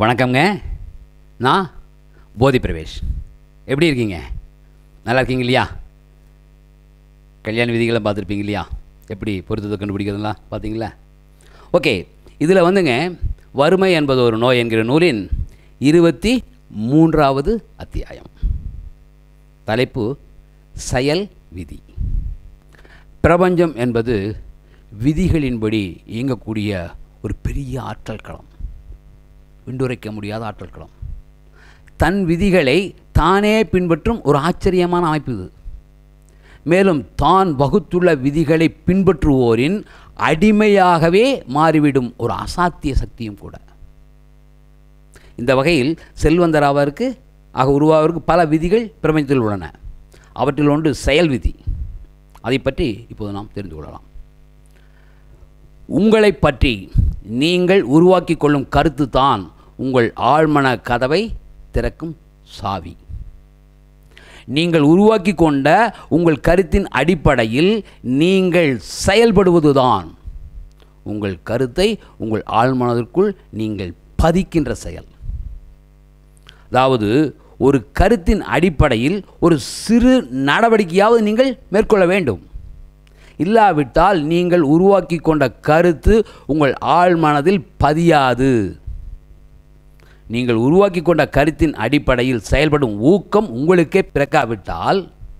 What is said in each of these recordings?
வணக்கம்ங்க நான் போதி பிரவேஷ் எப்படி இருக்கீங்க நல்லா இருக்கீங்க இல்லையா கல்யாண விதிகளை பார்த்துருப்பீங்க இல்லையா எப்படி பொருத்தத்தை கண்டுபிடிக்கிறதுலாம் பார்த்தீங்களா ஓகே இதில் வந்துங்க வறுமை என்பது ஒரு நோய் என்கிற நூலின் இருபத்தி மூன்றாவது அத்தியாயம் தலைப்பு செயல் விதி பிரபஞ்சம் என்பது விதிகளின்படி இயங்கக்கூடிய ஒரு பெரிய ஆற்றல் களம் விண்டுரைக்க முடியாத ஆற்றல் களம் தன் விதிகளை தானே பின்பற்றும் ஒரு ஆச்சரியமான அமைப்பு இது மேலும் தான் வகுத்துள்ள விதிகளை பின்பற்றுவோரின் அடிமையாகவே மாறிவிடும் ஒரு அசாத்திய சக்தியும் கூட இந்த வகையில் செல்வந்தராவதற்கு ஆக உருவாவதற்கு பல விதிகள் பிரபஞ்சத்தில் உள்ளன அவற்றில் ஒன்று செயல் விதி அதை பற்றி இப்போது நாம் தெரிந்து கொள்ளலாம் உங்களை பற்றி நீங்கள் உருவாக்கி கொள்ளும் கருத்து தான் உங்கள் ஆழ்மன கதவை திறக்கும் சாவி நீங்கள் உருவாக்கி கொண்ட உங்கள் கருத்தின் அடிப்படையில் நீங்கள் செயல்படுவதுதான் உங்கள் கருத்தை உங்கள் ஆழ்மனதிற்குள் நீங்கள் பதிக்கின்ற செயல் அதாவது ஒரு கருத்தின் அடிப்படையில் ஒரு சிறு நடவடிக்கையாவது நீங்கள் மேற்கொள்ள வேண்டும் இல்லாவிட்டால் நீங்கள் உருவாக்கி கொண்ட கருத்து உங்கள் ஆழ்மனதில் பதியாது நீங்கள் உருவாக்கி கொண்ட கருத்தின் அடிப்படையில் செயல்படும் ஊக்கம் உங்களுக்கே பிறக்காவிட்டால்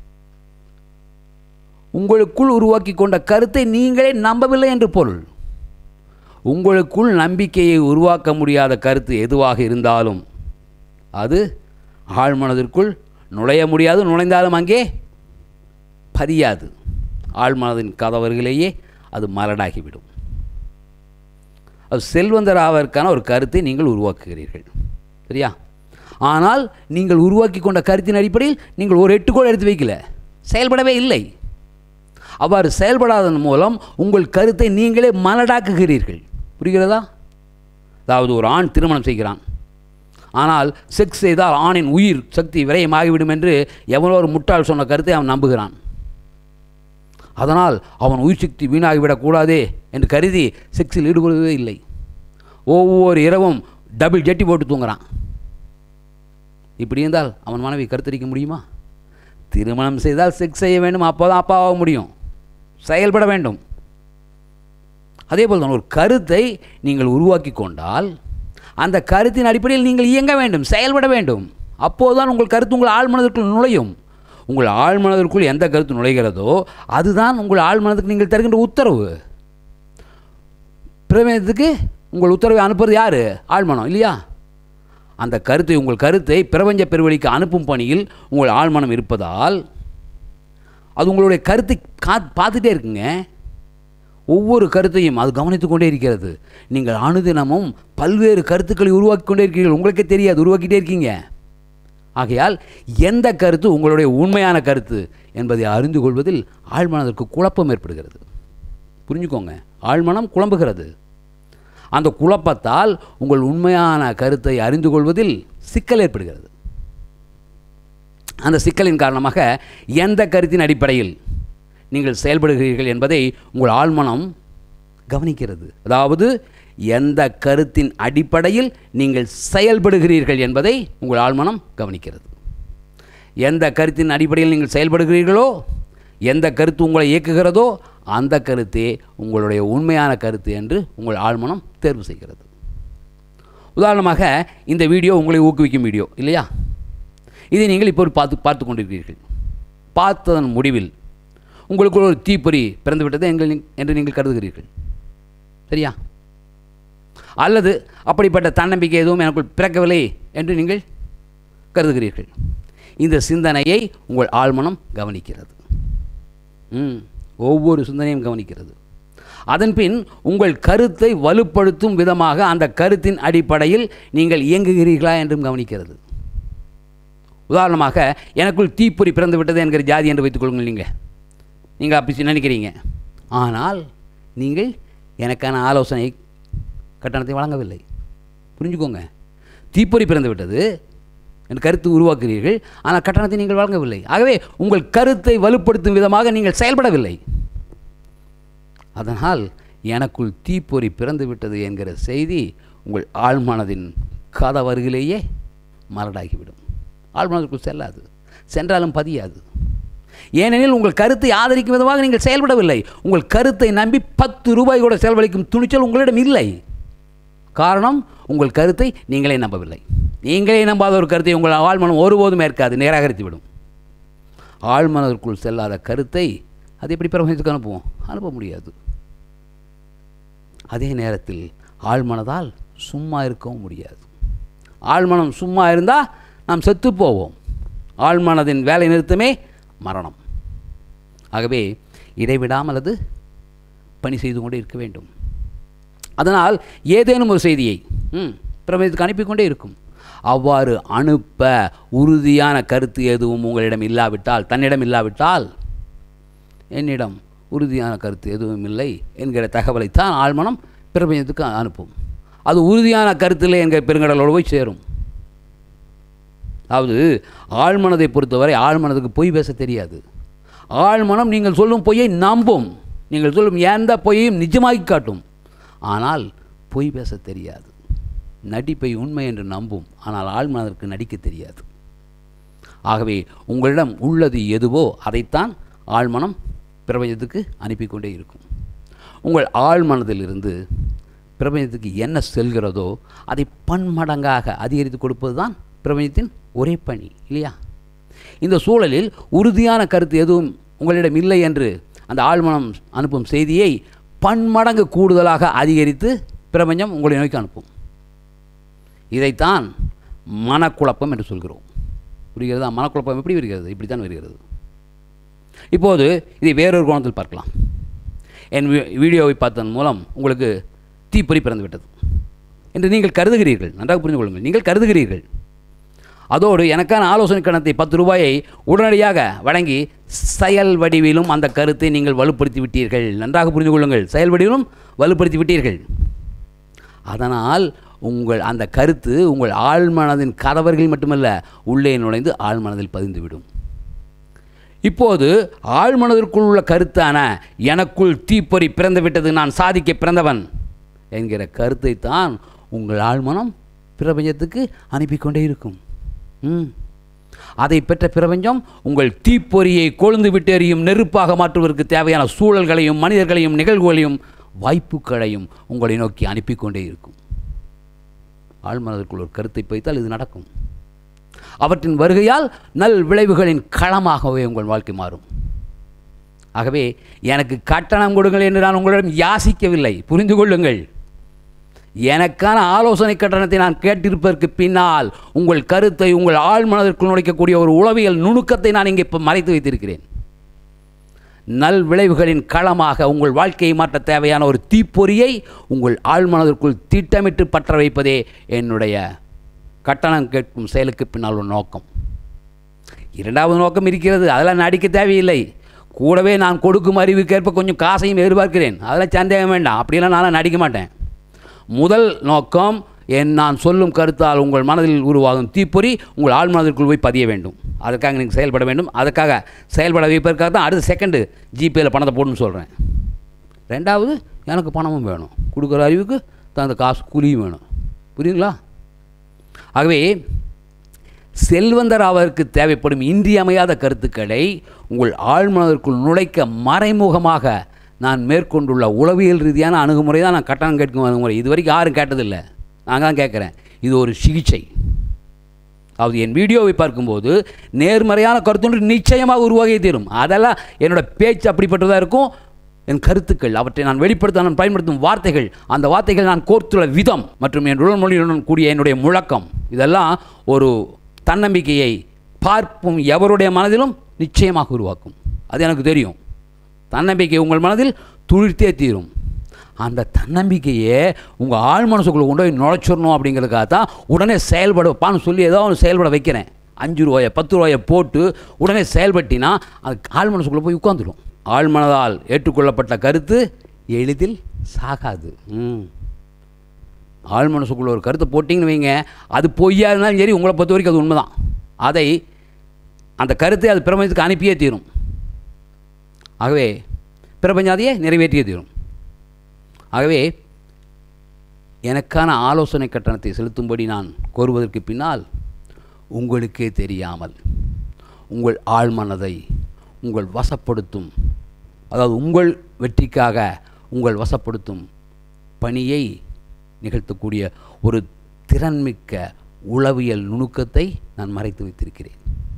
உங்களுக்குள் உருவாக்கி கொண்ட கருத்தை நீங்களே நம்பவில்லை என்று பொருள் உங்களுக்குள் நம்பிக்கையை உருவாக்க முடியாத கருத்து எதுவாக இருந்தாலும் அது ஆழ்மனதிற்குள் நுழைய முடியாது நுழைந்தாலும் அங்கே பதியாது ஆழ்மனதின் கதவர்களையே அது மலடாகிவிடும் அது செல்வந்தராவதற்கான ஒரு கருத்தை நீங்கள் உருவாக்குகிறீர்கள் சரியா ஆனால் நீங்கள் உருவாக்கி கொண்ட கருத்தின் அடிப்படையில் நீங்கள் ஒரு எட்டுக்கோள் எடுத்து வைக்கல செயல்படவே இல்லை அவ்வாறு செயல்படாததன் மூலம் உங்கள் கருத்தை நீங்களே மலடாக்குகிறீர்கள் புரிகிறதா அதாவது ஒரு ஆண் திருமணம் செய்கிறான் ஆனால் செக்ஸ் செய்தால் ஆணின் உயிர் சக்தி விரயமாகிவிடும் என்று எவனோ ஒரு முட்டாள் சொன்ன கருத்தை அவன் நம்புகிறான் அதனால் அவன் உயிர் சக்தி வீணாகிவிடக்கூடாதே என்று கருதி செக்ஸில் ஈடுபடுவதே இல்லை ஒவ்வொரு இரவும் டபுள் ஜட்டி போட்டு தூங்குறான் இப்படி இருந்தால் அவன் மனைவி கருத்தரிக்க முடியுமா திருமணம் செய்தால் செக்ஸ் செய்ய வேண்டும் அப்போ தான் அப்பாவாக முடியும் செயல்பட வேண்டும் அதே போல் தான் ஒரு கருத்தை நீங்கள் உருவாக்கி கொண்டால் அந்த கருத்தின் அடிப்படையில் நீங்கள் இயங்க வேண்டும் செயல்பட வேண்டும் அப்போதுதான் உங்கள் கருத்து உங்கள் ஆழ்மனதிற்குள் நுழையும் உங்கள் ஆழ்மனதிற்குள் எந்த கருத்து நுழைகிறதோ அதுதான் உங்கள் ஆழ்மனதுக்கு நீங்கள் தருகின்ற உத்தரவு பிரபஞ்சத்துக்கு உங்கள் உத்தரவை அனுப்புறது யார் ஆழ்மனம் இல்லையா அந்த கருத்தை உங்கள் கருத்தை பிரபஞ்ச பெருவழிக்கு அனுப்பும் பணியில் உங்கள் ஆழ்மனம் இருப்பதால் அது உங்களுடைய கருத்தை கா பார்த்துட்டே இருக்குங்க ஒவ்வொரு கருத்தையும் அது கவனித்து கொண்டே இருக்கிறது நீங்கள் அனுதினமும் பல்வேறு கருத்துக்களை உருவாக்கி கொண்டே இருக்கிறீர்கள் உங்களுக்கே தெரியாது உருவாக்கிட்டே இருக்கீங்க ஆகையால் எந்த கருத்து உங்களுடைய உண்மையான கருத்து என்பதை அறிந்து கொள்வதில் ஆழ்மனதற்கு குழப்பம் ஏற்படுகிறது புரிஞ்சுக்கோங்க ஆழ்மனம் குழம்புகிறது அந்த குழப்பத்தால் உங்கள் உண்மையான கருத்தை அறிந்து கொள்வதில் சிக்கல் ஏற்படுகிறது அந்த சிக்கலின் காரணமாக எந்த கருத்தின் அடிப்படையில் நீங்கள் செயல்படுகிறீர்கள் என்பதை உங்கள் ஆழ்மனம் கவனிக்கிறது அதாவது எந்த கருத்தின் அடிப்படையில் நீங்கள் செயல்படுகிறீர்கள் என்பதை உங்கள் ஆழ்மனம் கவனிக்கிறது எந்த கருத்தின் அடிப்படையில் நீங்கள் செயல்படுகிறீர்களோ எந்த கருத்து உங்களை இயக்குகிறதோ அந்த கருத்தே உங்களுடைய உண்மையான கருத்து என்று உங்கள் ஆழ்மனம் தேர்வு செய்கிறது உதாரணமாக இந்த வீடியோ உங்களை ஊக்குவிக்கும் வீடியோ இல்லையா இதை நீங்கள் இப்போ பார்த்து பார்த்து கொண்டிருக்கிறீர்கள் பார்த்ததன் முடிவில் உங்களுக்குள் ஒரு தீப்பொறி பிறந்துவிட்டது எங்கள் என்று நீங்கள் கருதுகிறீர்கள் சரியா அல்லது அப்படிப்பட்ட தன்னம்பிக்கை எதுவும் எனக்குள் பிறக்கவில்லை என்று நீங்கள் கருதுகிறீர்கள் இந்த சிந்தனையை உங்கள் ஆழ்மனம் கவனிக்கிறது ம் ஒவ்வொரு சிந்தனையும் கவனிக்கிறது அதன்பின் உங்கள் கருத்தை வலுப்படுத்தும் விதமாக அந்த கருத்தின் அடிப்படையில் நீங்கள் இயங்குகிறீர்களா என்றும் கவனிக்கிறது உதாரணமாக எனக்குள் தீப்பொறி பிறந்து விட்டது என்கிற ஜாதி என்று வைத்துக் கொள்ளுங்கள் நீங்கள் நீங்கள் அப்படி நினைக்கிறீங்க ஆனால் நீங்கள் எனக்கான ஆலோசனை கட்டணத்தை வழங்கவில்லை புரிஞ்சுக்கோங்க தீப்பொறி பிறந்து விட்டது என் கருத்து உருவாக்குகிறீர்கள் ஆனால் கட்டணத்தை நீங்கள் வழங்கவில்லை ஆகவே உங்கள் கருத்தை வலுப்படுத்தும் விதமாக நீங்கள் செயல்படவில்லை அதனால் எனக்குள் தீப்பொறி பிறந்து விட்டது என்கிற செய்தி உங்கள் ஆழ்மனதின் கதவருகிலேயே மரடாகிவிடும் ஆழ்மனதிற்குள் செல்லாது சென்றாலும் பதியாது ஏனெனில் உங்கள் கருத்தை ஆதரிக்கும் விதமாக நீங்கள் செயல்படவில்லை உங்கள் கருத்தை நம்பி பத்து ரூபாய் கூட செலவழிக்கும் துணிச்சல் உங்களிடம் இல்லை காரணம் உங்கள் கருத்தை நீங்களே நம்பவில்லை நீங்களே நம்பாத ஒரு கருத்தை உங்கள் ஆழ்மனம் ஒருபோதும் ஏற்காது நிராகரித்து விடும் ஆழ்மனதிற்குள் செல்லாத கருத்தை அது எப்படி பிரபஞ்சத்துக்கு அனுப்புவோம் அனுப்ப முடியாது அதே நேரத்தில் ஆழ்மனதால் சும்மா இருக்கவும் முடியாது ஆழ்மனம் சும்மா இருந்தால் நாம் செத்து போவோம் ஆழ்மனதின் வேலை நிறுத்தமே மரணம் ஆகவே இடைவிடாமல் அது பணி செய்து கொண்டே இருக்க வேண்டும் அதனால் ஏதேனும் ஒரு செய்தியை ம் பிரபஞ்சத்துக்கு அனுப்பிக்கொண்டே இருக்கும் அவ்வாறு அனுப்ப உறுதியான கருத்து எதுவும் உங்களிடம் இல்லாவிட்டால் தன்னிடம் இல்லாவிட்டால் என்னிடம் உறுதியான கருத்து எதுவும் இல்லை என்கிற தகவலைத்தான் ஆழ்மனம் பிரபஞ்சத்துக்கு அனுப்பும் அது உறுதியான கருத்தில் என்கிற பெருங்கடலோடு போய் சேரும் அதாவது ஆழ்மனதை பொறுத்தவரை ஆழ்மனதுக்கு பொய் பேச தெரியாது ஆழ்மனம் நீங்கள் சொல்லும் பொய்யை நம்பும் நீங்கள் சொல்லும் எந்த பொய்யையும் நிஜமாக்கி காட்டும் ஆனால் பொய் பேச தெரியாது நடிப்பை உண்மை என்று நம்பும் ஆனால் ஆழ்மனதற்கு நடிக்க தெரியாது ஆகவே உங்களிடம் உள்ளது எதுவோ அதைத்தான் ஆழ்மனம் பிரபஞ்சத்துக்கு அனுப்பி கொண்டே இருக்கும் உங்கள் ஆழ்மனதிலிருந்து பிரபஞ்சத்துக்கு என்ன செல்கிறதோ அதை பன்மடங்காக அதிகரித்து கொடுப்பது தான் பிரபஞ்சத்தின் ஒரே பணி இல்லையா இந்த சூழலில் உறுதியான கருத்து எதுவும் உங்களிடம் இல்லை என்று அந்த ஆழ்மனம் அனுப்பும் செய்தியை பன்மடங்கு கூடுதலாக அதிகரித்து பிரபஞ்சம் உங்களை நோக்கி அனுப்பும் இதைத்தான் மனக்குழப்பம் என்று சொல்கிறோம் புரிகிறதா மனக்குழப்பம் எப்படி வருகிறது இப்படித்தான் வருகிறது இப்போது இதை வேறொரு கோணத்தில் பார்க்கலாம் என் வீ- வீடியோவை பார்த்ததன் மூலம் உங்களுக்கு தீப்பொறி பிறந்து விட்டது என்று நீங்கள் கருதுகிறீர்கள் நன்றாக புரிந்து கொள்ளுங்கள் நீங்கள் கருதுகிறீர்கள் அதோடு எனக்கான ஆலோசனை கணத்தை பத்து ரூபாயை உடனடியாக வழங்கி செயல் வடிவிலும் அந்த கருத்தை நீங்கள் வலுப்படுத்தி விட்டீர்கள் நன்றாக புரிந்து கொள்ளுங்கள் செயல் வடிவிலும் வலுப்படுத்தி விட்டீர்கள் அதனால் உங்கள் அந்த கருத்து உங்கள் ஆழ்மனதின் கதவர்கள் மட்டுமல்ல உள்ளே நுழைந்து ஆழ்மனதில் பதிந்துவிடும் இப்போது ஆழ்மனதிற்குள் உள்ள கருத்தான எனக்குள் தீப்பொறி பிறந்து விட்டது நான் சாதிக்க பிறந்தவன் என்கிற கருத்தை தான் உங்கள் ஆழ்மனம் பிரபஞ்சத்துக்கு அனுப்பி கொண்டே இருக்கும் ம் அதை பெற்ற பிரபஞ்சம் உங்கள் தீப்பொறியை கொழுந்து விட்டு எறியும் நெருப்பாக மாற்றுவதற்கு தேவையான சூழல்களையும் மனிதர்களையும் நிகழ்வுகளையும் வாய்ப்புகளையும் உங்களை நோக்கி அனுப்பி கொண்டே இருக்கும் ஆழ்மனதிற்குள் ஒரு கருத்தை வைத்தால் இது நடக்கும் அவற்றின் வருகையால் நல் விளைவுகளின் களமாகவே உங்கள் வாழ்க்கை மாறும் ஆகவே எனக்கு கட்டணம் கொடுங்கள் என்று நான் உங்களிடம் யாசிக்கவில்லை புரிந்து கொள்ளுங்கள் எனக்கான ஆலோசனை கட்டணத்தை நான் கேட்டிருப்பதற்கு பின்னால் உங்கள் கருத்தை உங்கள் ஆழ்மனதிற்குள் நுழைக்கக்கூடிய ஒரு உளவியல் நுணுக்கத்தை நான் இங்கே இப்போ மறைத்து வைத்திருக்கிறேன் நல் விளைவுகளின் களமாக உங்கள் வாழ்க்கையை மாற்ற தேவையான ஒரு தீப்பொறியை உங்கள் ஆழ்மனதிற்குள் திட்டமிட்டு பற்ற வைப்பதே என்னுடைய கட்டணம் கேட்கும் செயலுக்கு பின்னால் ஒரு நோக்கம் இரண்டாவது நோக்கம் இருக்கிறது அதெல்லாம் நடிக்க தேவையில்லை கூடவே நான் கொடுக்கும் அறிவுக்கேற்ப கொஞ்சம் காசையும் எதிர்பார்க்கிறேன் அதெல்லாம் சந்தேகம் வேண்டாம் அப்படியெல்லாம் நான் நடிக்க மாட்டேன் முதல் நோக்கம் என் நான் சொல்லும் கருத்தால் உங்கள் மனதில் உருவாகும் தீப்பொறி உங்கள் ஆழ் மனதிற்குள் போய் பதிய வேண்டும் அதற்காக நீங்கள் செயல்பட வேண்டும் அதற்காக செயல்பட வைப்பதற்காக தான் அடுத்த செகண்டு ஜிபேயில் பணத்தை போடணும்னு சொல்கிறேன் ரெண்டாவது எனக்கு பணமும் வேணும் கொடுக்குற அறிவுக்கு தகுந்த காசு கூலியும் வேணும் புரியுங்களா ஆகவே செல்வந்தர் அவருக்கு தேவைப்படும் இன்றியமையாத கருத்துக்களை உங்கள் ஆழ்மனதிற்குள் நுழைக்க மறைமுகமாக நான் மேற்கொண்டுள்ள உளவியல் ரீதியான அணுகுமுறை தான் நான் கட்டணம் கேட்கும் அணுகுமுறை இது வரைக்கும் யாரும் கேட்டதில்லை நான் தான் கேட்குறேன் இது ஒரு சிகிச்சை அதாவது என் வீடியோவை பார்க்கும்போது நேர்மறையான கருத்தொன்று நிச்சயமாக உருவாகி தீரும் அதெல்லாம் என்னோட பேச்சு அப்படிப்பட்டதாக இருக்கும் என் கருத்துக்கள் அவற்றை நான் வெளிப்படுத்த நான் பயன்படுத்தும் வார்த்தைகள் அந்த வார்த்தைகள் நான் கோர்த்துள்ள விதம் மற்றும் என் உடல் மொழியுடன் கூடிய என்னுடைய முழக்கம் இதெல்லாம் ஒரு தன்னம்பிக்கையை பார்ப்பும் எவருடைய மனதிலும் நிச்சயமாக உருவாக்கும் அது எனக்கு தெரியும் தன்னம்பிக்கை உங்கள் மனதில் துளிர்த்தே தீரும் அந்த தன்னம்பிக்கையை உங்கள் ஆழ் மனசுக்குள்ளே கொண்டு போய் நுழைச்சிடணும் அப்படிங்கிறதுக்காக தான் உடனே செயல்படுப்பான்னு சொல்லி ஏதோ ஒன்று செயல்பட வைக்கிறேன் அஞ்சு ரூபாயை பத்து ரூபாயை போட்டு உடனே செயல்பட்டினா அது ஆழ் மனசுக்குள்ளே போய் உட்காந்துடும் ஆழ்மனதால் ஏற்றுக்கொள்ளப்பட்ட கருத்து எளிதில் சாகாது ம் ஆழ் மனசுக்குள்ள ஒரு கருத்தை போட்டிங்கன்னு வைங்க அது பொய்யா இருந்தாலும் சரி உங்களை பொறுத்த வரைக்கும் அது உண்மைதான் அதை அந்த கருத்தை அது பிரபஞ்சத்துக்கு அனுப்பியே தீரும் ஆகவே பிரபஞ்சம் அதையே நிறைவேற்றியே தீரும் ஆகவே எனக்கான ஆலோசனை கட்டணத்தை செலுத்தும்படி நான் கோருவதற்கு பின்னால் உங்களுக்கே தெரியாமல் உங்கள் ஆழ்மனதை உங்கள் வசப்படுத்தும் அதாவது உங்கள் வெற்றிக்காக உங்கள் வசப்படுத்தும் பணியை நிகழ்த்தக்கூடிய ஒரு திறன்மிக்க உளவியல் நுணுக்கத்தை நான் மறைத்து வைத்திருக்கிறேன்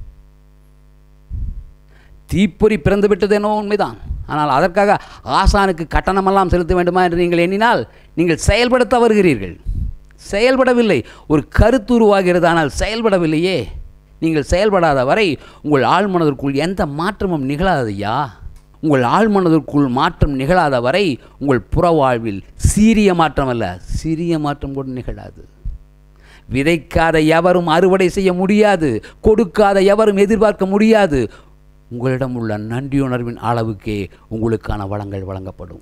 தீப்பொறி பிறந்து விட்டது என்னவோ உண்மைதான் ஆனால் அதற்காக ஆசானுக்கு கட்டணமெல்லாம் செலுத்த வேண்டுமா என்று நீங்கள் எண்ணினால் நீங்கள் செயல்படுத்த வருகிறீர்கள் செயல்படவில்லை ஒரு கருத்து உருவாகிறது ஆனால் செயல்படவில்லையே நீங்கள் செயல்படாத வரை உங்கள் ஆழ்மனதிற்குள் எந்த மாற்றமும் நிகழாதையா உங்கள் ஆழ்மனதிற்குள் மாற்றம் நிகழாத வரை உங்கள் புற வாழ்வில் சீரிய மாற்றம் அல்ல சிறிய மாற்றம் கூட நிகழாது விதைக்காத எவரும் அறுவடை செய்ய முடியாது கொடுக்காத எவரும் எதிர்பார்க்க முடியாது உங்களிடம் உள்ள நன்றியுணர்வின் அளவுக்கே உங்களுக்கான வளங்கள் வழங்கப்படும்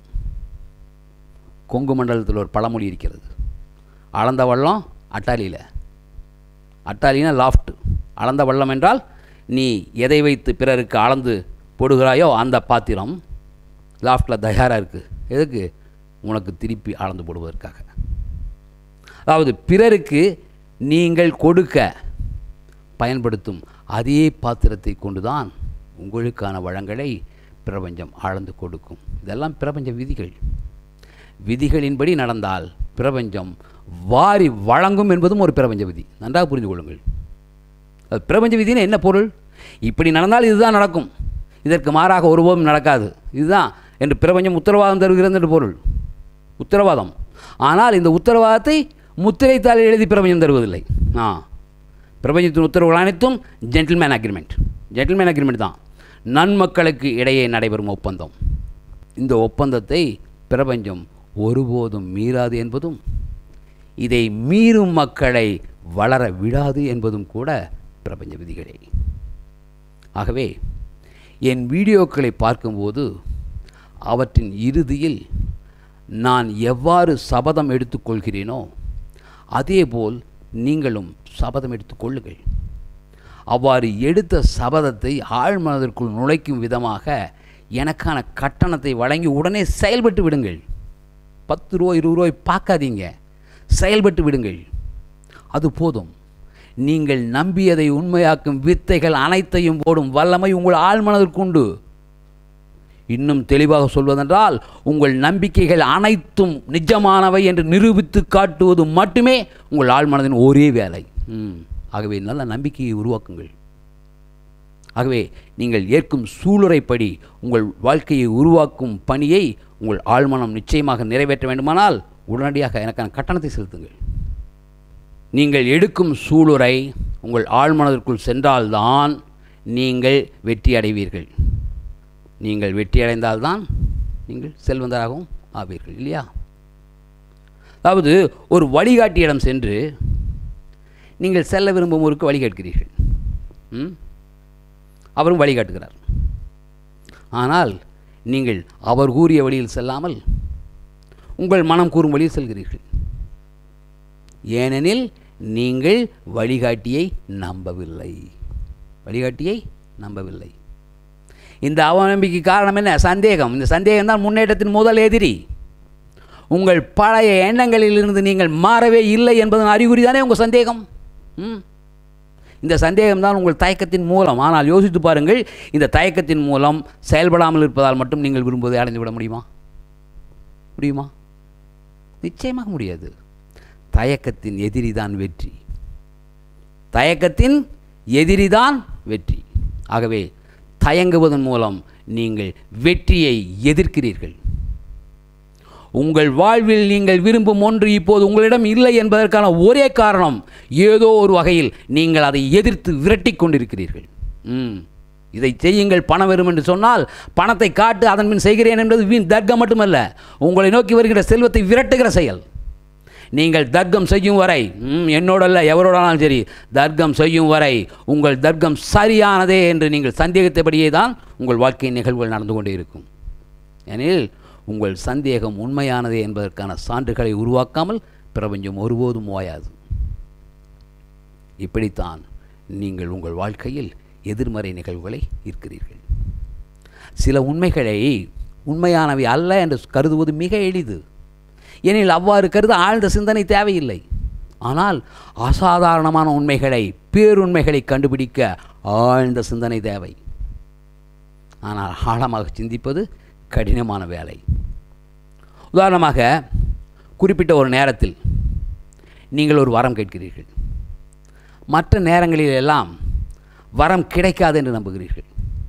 கொங்கு மண்டலத்தில் ஒரு பழமொழி இருக்கிறது அளந்த வள்ளம் அட்டாலியில் அட்டாலினா லாஃப்ட் அளந்த வள்ளம் என்றால் நீ எதை வைத்து பிறருக்கு அளந்து போடுகிறாயோ அந்த பாத்திரம் லாஃப்டில் தயாராக இருக்குது எதுக்கு உனக்கு திருப்பி அளந்து போடுவதற்காக அதாவது பிறருக்கு நீங்கள் கொடுக்க பயன்படுத்தும் அதே பாத்திரத்தை கொண்டுதான் உங்களுக்கான வளங்களை பிரபஞ்சம் ஆழ்ந்து கொடுக்கும் இதெல்லாம் பிரபஞ்ச விதிகள் விதிகளின்படி நடந்தால் பிரபஞ்சம் வாரி வழங்கும் என்பதும் ஒரு பிரபஞ்ச விதி நன்றாக புரிந்து கொள்ளுங்கள் அது பிரபஞ்ச விதின்னு என்ன பொருள் இப்படி நடந்தால் இதுதான் நடக்கும் இதற்கு மாறாக ஒருபோதும் நடக்காது இதுதான் என்று பிரபஞ்சம் உத்தரவாதம் தருகிறது என்று பொருள் உத்தரவாதம் ஆனால் இந்த உத்தரவாதத்தை முத்திரைத்தால் எழுதி பிரபஞ்சம் தருவதில்லை ஆ பிரபஞ்சத்தின் உத்தரவுகள் அனைத்தும் ஜென்டில்மேன் அக்ரிமெண்ட் ஜென்டில்மேன் அக்ரிமெண்ட் தான் நன்மக்களுக்கு இடையே நடைபெறும் ஒப்பந்தம் இந்த ஒப்பந்தத்தை பிரபஞ்சம் ஒருபோதும் மீறாது என்பதும் இதை மீறும் மக்களை வளர விடாது என்பதும் கூட பிரபஞ்ச விதிகளே ஆகவே என் வீடியோக்களை பார்க்கும்போது அவற்றின் இறுதியில் நான் எவ்வாறு சபதம் எடுத்துக்கொள்கிறேனோ அதேபோல் நீங்களும் சபதம் எடுத்துக்கொள்ளுங்கள் அவ்வாறு எடுத்த சபதத்தை ஆழ்மனதிற்குள் நுழைக்கும் விதமாக எனக்கான கட்டணத்தை வழங்கி உடனே செயல்பட்டு விடுங்கள் பத்து ரூபா இருபது ரூபாய் பார்க்காதீங்க செயல்பட்டு விடுங்கள் அது போதும் நீங்கள் நம்பியதை உண்மையாக்கும் வித்தைகள் அனைத்தையும் போடும் வல்லமை உங்கள் ஆழ்மனதிற்குண்டு இன்னும் தெளிவாக சொல்வதென்றால் உங்கள் நம்பிக்கைகள் அனைத்தும் நிஜமானவை என்று நிரூபித்து காட்டுவது மட்டுமே உங்கள் ஆழ்மனதின் ஒரே வேலை ம். ஆகவே நல்ல நம்பிக்கையை உருவாக்குங்கள் ஆகவே நீங்கள் ஏற்கும் சூளுரைப்படி உங்கள் வாழ்க்கையை உருவாக்கும் பணியை உங்கள் ஆழ்மனம் நிச்சயமாக நிறைவேற்ற வேண்டுமானால் உடனடியாக எனக்கான கட்டணத்தை செலுத்துங்கள் நீங்கள் எடுக்கும் சூளுரை உங்கள் ஆழ்மனதிற்குள் சென்றால்தான் நீங்கள் வெற்றி அடைவீர்கள் நீங்கள் வெற்றி அடைந்தால்தான் நீங்கள் செல்வந்தராகவும் ஆவீர்கள் இல்லையா அதாவது ஒரு வழிகாட்டியிடம் சென்று நீங்கள் செல்ல விரும்பும் ஊருக்கு வழி கேட்கிறீர்கள் ம்? அவரும் வழிகாட்டுகிறார் ஆனால் நீங்கள் அவர் கூறிய வழியில் செல்லாமல் உங்கள் மனம் கூறும் வழியில் செல்கிறீர்கள் ஏனெனில் நீங்கள் வழிகாட்டியை நம்பவில்லை வழிகாட்டியை நம்பவில்லை இந்த அவநம்பிக்கை காரணம் என்ன சந்தேகம் இந்த சந்தேகம் தான் முன்னேற்றத்தின் முதல் எதிரி உங்கள் பழைய எண்ணங்களிலிருந்து நீங்கள் மாறவே இல்லை என்பதன் அறிகுறி தானே உங்கள் சந்தேகம் ம் இந்த சந்தேகம்தான் உங்கள் தயக்கத்தின் மூலம் ஆனால் யோசித்து பாருங்கள் இந்த தயக்கத்தின் மூலம் செயல்படாமல் இருப்பதால் மட்டும் நீங்கள் விரும்புவதை அடைந்து விட முடியுமா முடியுமா நிச்சயமாக முடியாது தயக்கத்தின் எதிரிதான் வெற்றி தயக்கத்தின் எதிரிதான் வெற்றி ஆகவே தயங்குவதன் மூலம் நீங்கள் வெற்றியை எதிர்க்கிறீர்கள் உங்கள் வாழ்வில் நீங்கள் விரும்பும் ஒன்று இப்போது உங்களிடம் இல்லை என்பதற்கான ஒரே காரணம் ஏதோ ஒரு வகையில் நீங்கள் அதை எதிர்த்து விரட்டிக் கொண்டிருக்கிறீர்கள் ம் இதை செய்யுங்கள் பணம் வரும் என்று சொன்னால் பணத்தை காட்டு அதன் பின் செய்கிறேன் என்பது வீண் தர்க்கம் மட்டுமல்ல உங்களை நோக்கி வருகிற செல்வத்தை விரட்டுகிற செயல் நீங்கள் தர்க்கம் செய்யும் வரை ம், என்னோடல்ல எவரோடானாலும் சரி தர்க்கம் செய்யும் வரை உங்கள் தர்க்கம் சரியானதே என்று நீங்கள் சந்தேகித்தபடியே தான் உங்கள் வாழ்க்கை நிகழ்வுகள் நடந்து கொண்டே இருக்கும் எனில் உங்கள் சந்தேகம் உண்மையானதே என்பதற்கான சான்றுகளை உருவாக்காமல் பிரபஞ்சம் ஒருபோதும் ஓயாது இப்படித்தான் நீங்கள் உங்கள் வாழ்க்கையில் எதிர்மறை நிகழ்வுகளை ஈர்க்கிறீர்கள் சில உண்மைகளை உண்மையானவை அல்ல என்று கருதுவது மிக எளிது ஏனெனில் அவ்வாறு கருத ஆழ்ந்த சிந்தனை தேவையில்லை ஆனால் அசாதாரணமான உண்மைகளை பேருண்மைகளை கண்டுபிடிக்க ஆழ்ந்த சிந்தனை தேவை ஆனால் ஆழமாக சிந்திப்பது கடினமான வேலை உதாரணமாக குறிப்பிட்ட ஒரு நேரத்தில் நீங்கள் ஒரு வரம் கேட்கிறீர்கள் மற்ற நேரங்களில் எல்லாம் வரம் கிடைக்காது என்று நம்புகிறீர்கள்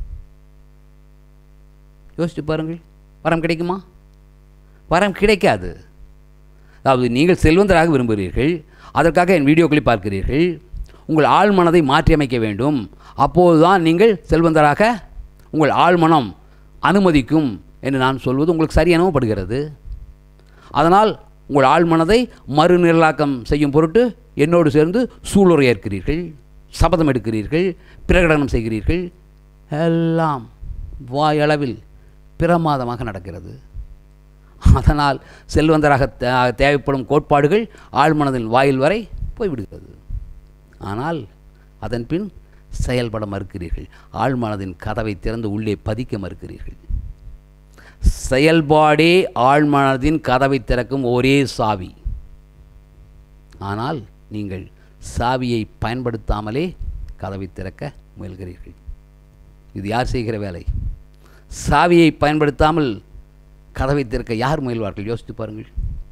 யோசித்து பாருங்கள் வரம் கிடைக்குமா வரம் கிடைக்காது அதாவது நீங்கள் செல்வந்தராக விரும்புகிறீர்கள் அதற்காக என் வீடியோக்களை பார்க்கிறீர்கள் உங்கள் ஆழ் மனதை மாற்றியமைக்க வேண்டும் அப்போதுதான் நீங்கள் செல்வந்தராக உங்கள் ஆழ்மனம் அனுமதிக்கும் என்று நான் சொல்வது உங்களுக்கு சரியானவும் படுகிறது அதனால் உங்கள் ஆழ்மனதை மறுநிரலாக்கம் செய்யும் பொருட்டு என்னோடு சேர்ந்து சூளுரை ஏற்கிறீர்கள் சபதம் எடுக்கிறீர்கள் பிரகடனம் செய்கிறீர்கள் எல்லாம் வாயளவில் பிரமாதமாக நடக்கிறது அதனால் செல்வந்தராக தே- தேவைப்படும் கோட்பாடுகள் ஆழ்மனதின் வாயில் வரை போய்விடுகிறது ஆனால் அதன் பின் செயல்பட மறுக்கிறீர்கள் ஆழ்மனதின் கதவை திறந்து உள்ளே பதிக்க மறுக்கிறீர்கள் செயல்பாடே ஆழ்மனதின் கதவை திறக்கும் ஒரே சாவி ஆனால் நீங்கள் சாவியை பயன்படுத்தாமலே கதவை திறக்க முயல்கிறீர்கள் இது யார் செய்கிற வேலை சாவியை பயன்படுத்தாமல் கதவை திறக்க யார் முயல்வார்கள் யோசித்து பாருங்கள்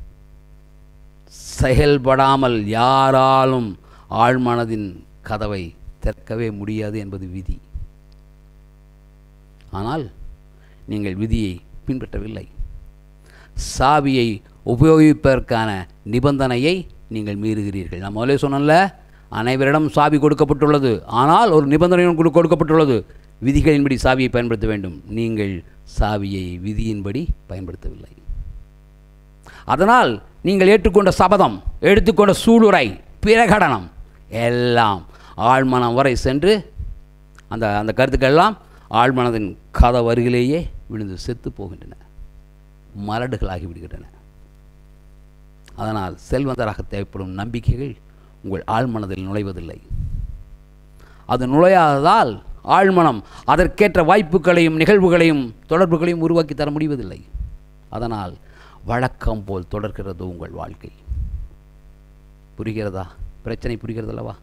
செயல்படாமல் யாராலும் ஆழ்மனதின் கதவை திறக்கவே முடியாது என்பது விதி ஆனால் நீங்கள் விதியை பின்பற்றவில்லை சாவியை உபயோகிப்பதற்கான நிபந்தனையை நீங்கள் மீறுகிறீர்கள் நான் முதலே சொன்னேன்ல அனைவரிடம் சாவி கொடுக்கப்பட்டுள்ளது ஆனால் ஒரு நிபந்தனையும் கொடு- கொடுக்கப்பட்டுள்ளது விதிகளின்படி சாவியை பயன்படுத்த வேண்டும் நீங்கள் சாவியை விதியின்படி பயன்படுத்தவில்லை அதனால் நீங்கள் ஏற்றுக்கொண்ட சபதம் எடுத்துக்கொண்ட சூளுரை பிரகடனம் எல்லாம் ஆழ்மனம் வரை சென்று அந்த அந்த கருத்துக்கள் எல்லாம் ஆழ்மனதின் கதவு அருகிலேயே விழுந்து செத்து போகின்றன மலடுகளாகி விடுகின்றன அதனால் செல்வந்தராக தேவைப்படும் நம்பிக்கைகள் உங்கள் ஆழ்மனதில் நுழைவதில்லை அது நுழையாததால் ஆழ்மனம் அதற்கேற்ற வாய்ப்புகளையும் நிகழ்வுகளையும் தொடர்புகளையும் உருவாக்கி தர முடிவதில்லை அதனால் வழக்கம் போல் தொடர்கிறது உங்கள் வாழ்க்கை புரிகிறதா பிரச்சனை புரிகிறதல்லவா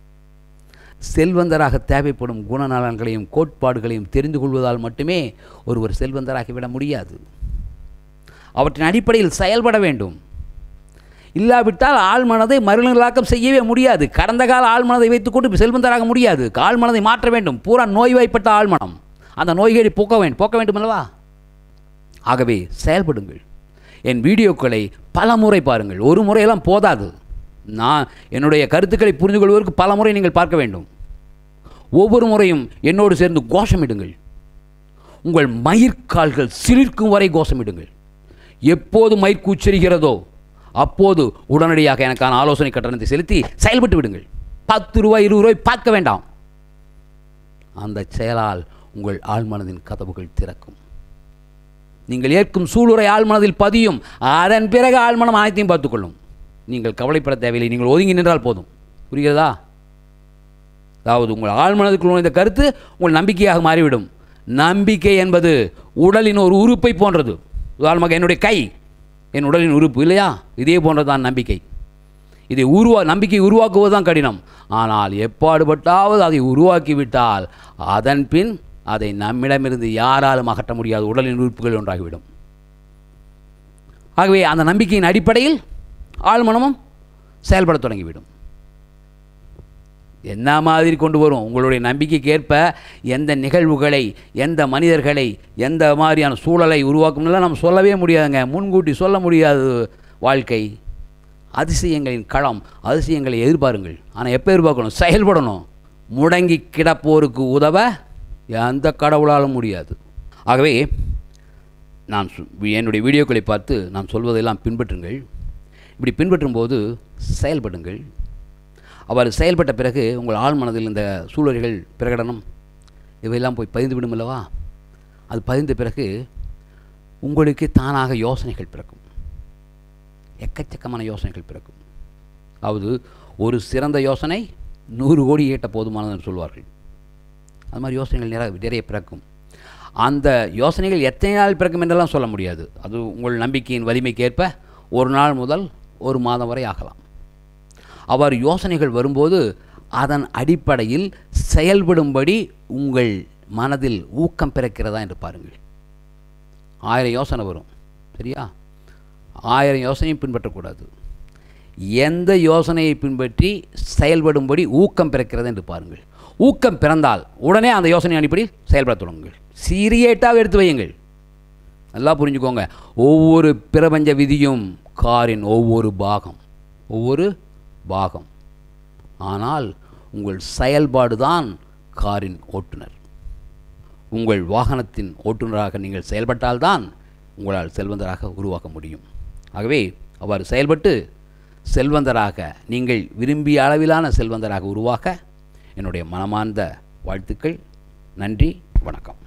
செல்வந்தராக தேவைப்படும் குணநலன்களையும் கோட்பாடுகளையும் தெரிந்து கொள்வதால் மட்டுமே ஒருவர் செல்வந்தராகிவிட முடியாது அவற்றின் அடிப்படையில் செயல்பட வேண்டும் இல்லாவிட்டால் ஆழ்மனதை மறுநிலாக்கம் செய்யவே முடியாது கடந்த கால ஆழ்மனதை வைத்துக்கொண்டு செல்வந்தராக முடியாது ஆழ்மனதை மாற்ற வேண்டும் பூரா நோய்வாய்ப்பட்ட ஆழ்மனம் அந்த நோய்களை போக்க வேண்டும் போக்க வேண்டும் அல்லவா ஆகவே செயல்படுங்கள் என் வீடியோக்களை பல முறை பாருங்கள் ஒரு முறையெல்லாம் போதாது நான் என்னுடைய கருத்துக்களை புரிந்து கொள்வதற்கு பல முறை நீங்கள் பார்க்க வேண்டும் ஒவ்வொரு முறையும் என்னோடு சேர்ந்து கோஷமிடுங்கள் உங்கள் மயிர்கால்கள் சிலிர்க்கும் வரை கோஷமிடுங்கள் எப்போது மயிர் கூச்சரிகிறதோ அப்போது உடனடியாக எனக்கான ஆலோசனை கட்டணத்தை செலுத்தி செயல்பட்டு விடுங்கள் பத்து ரூபாய் இருபது ரூபாய் பார்க்க வேண்டாம் அந்த செயலால் உங்கள் ஆழ்மனதின் கதவுகள் திறக்கும் நீங்கள் ஏற்கும் சூளுரை ஆழ்மனதில் பதியும் அதன் பிறகு ஆழ்மனம் அனைத்தையும் பார்த்துக்கொள்ளும் நீங்கள் கவலைப்பட தேவையில்லை நீங்கள் ஒதுங்கி நின்றால் போதும் புரிகிறதா அதாவது உங்கள் ஆழ்மனதுக்குள் நுழைந்த கருத்து உங்கள் நம்பிக்கையாக மாறிவிடும் நம்பிக்கை என்பது உடலின் ஒரு உறுப்பை போன்றது உதாரணமாக என்னுடைய கை என் உடலின் உறுப்பு இல்லையா இதே போன்றதான் நம்பிக்கை இதை உருவா நம்பிக்கை உருவாக்குவது தான் கடினம் ஆனால் எப்பாடுபட்டாவது அதை உருவாக்கிவிட்டால் அதன் பின் அதை நம்மிடமிருந்து யாராலும் அகற்ற முடியாத உடலின் உறுப்புகள் ஒன்றாகிவிடும் ஆகவே அந்த நம்பிக்கையின் அடிப்படையில் ஆழ்மனமும் செயல்படத் தொடங்கிவிடும் என்ன மாதிரி கொண்டு வரும் உங்களுடைய நம்பிக்கைக்கு ஏற்ப எந்த நிகழ்வுகளை எந்த மனிதர்களை எந்த மாதிரியான சூழலை உருவாக்கும்லாம் நம்ம சொல்லவே முடியாதுங்க முன்கூட்டி சொல்ல முடியாது வாழ்க்கை அதிசயங்களின் களம் அதிசயங்களை எதிர்பாருங்கள் ஆனால் எப்போ எதிர்பார்க்கணும் செயல்படணும் முடங்கி கிடப்போருக்கு உதவ எந்த கடவுளாலும் முடியாது ஆகவே நான் சொ- என்னுடைய வீடியோக்களை பார்த்து நான் சொல்வதையெல்லாம் பின்பற்றுங்கள் இப்படி பின்பற்றும்போது செயல்படுங்கள் அவர் செயல்பட்ட பிறகு உங்கள் ஆழ் மனதில் இந்த சூழல்கள் பிரகடனம் இவையெல்லாம் போய் பதிந்து விடும் அல்லவா அது பதிந்த பிறகு உங்களுக்கு தானாக யோசனைகள் பிறக்கும் எக்கச்சக்கமான யோசனைகள் பிறக்கும் அதாவது ஒரு சிறந்த யோசனை நூறு கோடி ஈட்ட போதுமானதுன்னு சொல்வார்கள் அது மாதிரி யோசனைகள் நிறைய நிறைய பிறக்கும் அந்த யோசனைகள் எத்தனை நாள் பிறக்கும் என்றெல்லாம் சொல்ல முடியாது அது உங்கள் நம்பிக்கையின் வலிமைக்கு ஏற்ப ஒரு நாள் முதல் ஒரு மாதம் வரை ஆகலாம் அவர் யோசனைகள் வரும்போது அதன் அடிப்படையில் செயல்படும்படி உங்கள் மனதில் ஊக்கம் பிறக்கிறதா என்று பாருங்கள் ஆயிரம் யோசனை வரும் சரியா ஆயிரம் யோசனையும் பின்பற்றக்கூடாது எந்த யோசனையை பின்பற்றி செயல்படும்படி ஊக்கம் பிறக்கிறது என்று பாருங்கள் ஊக்கம் பிறந்தால் உடனே அந்த யோசனை அடிப்படையில் செயல்பட தொடங்குங்கள் சீரியேட்டாக எடுத்து வையுங்கள் நல்லா புரிஞ்சுக்கோங்க ஒவ்வொரு பிரபஞ்ச விதியும் காரின் ஒவ்வொரு பாகம் ஒவ்வொரு பாகம் ஆனால் உங்கள் செயல்பாடு தான் காரின் ஓட்டுநர் உங்கள் வாகனத்தின் ஓட்டுநராக நீங்கள் செயல்பட்டால்தான் உங்களால் செல்வந்தராக உருவாக்க முடியும் ஆகவே அவ்வாறு செயல்பட்டு செல்வந்தராக நீங்கள் விரும்பிய அளவிலான செல்வந்தராக உருவாக்க என்னுடைய மனமார்ந்த வாழ்த்துக்கள் நன்றி வணக்கம்